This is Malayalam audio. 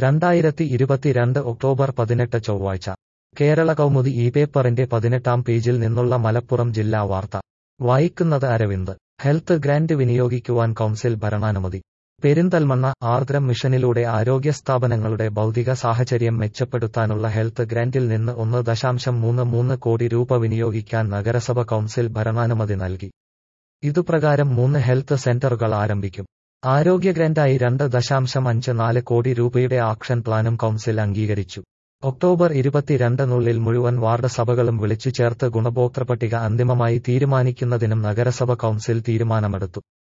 രണ്ടായിരത്തി ഇരുപത്തിരണ്ട് ഒക്ടോബർ പതിനെട്ട് ചൊവ്വാഴ്ച കേരള കൗമുദി ഈ പേപ്പറിന്റെ പതിനെട്ടാം പേജിൽ നിന്നുള്ള മലപ്പുറം ജില്ലാ വാർത്ത വായിക്കുന്നത് അരവിന്ദ് ഹെൽത്ത് ഗ്രാന്റ് വിനിയോഗിക്കുവാൻ കൗൺസിൽ ഭരണാനുമതി പെരിന്തൽമണ്ണ ആർദ്രം മിഷനിലൂടെ ആരോഗ്യ സ്ഥാപനങ്ങളുടെ ഭൗതിക സാഹചര്യം മെച്ചപ്പെടുത്താനുള്ള ഹെൽത്ത് ഗ്രാന്റിൽ നിന്ന് ഒന്ന് ദശാംശം മൂന്ന് മൂന്ന് കോടി രൂപ വിനിയോഗിക്കാൻ നഗരസഭ കൗൺസിൽ ഭരണാനുമതി നൽകി ഇതുപ്രകാരം മൂന്ന് ഹെൽത്ത് സെന്ററുകൾ ആരംഭിക്കും ആരോഗ്യ ഗ്രാന്റായി രണ്ട് ദശാംശം അഞ്ച് നാല് കോടി രൂപയുടെ ആക്ഷൻ പ്ലാനും കൗൺസിൽ അംഗീകരിച്ചു ഒക്ടോബർ ഇരുപത്തിരണ്ടിനുള്ളിൽ മുഴുവൻ വാർഡ് സഭകളും വിളിച്ചു ചേർത്ത് ഗുണഭോക്തൃ പട്ടിക അന്തിമമായി തീരുമാനിക്കുന്നതിനും നഗരസഭ കൗൺസിൽ തീരുമാനമെടുത്തു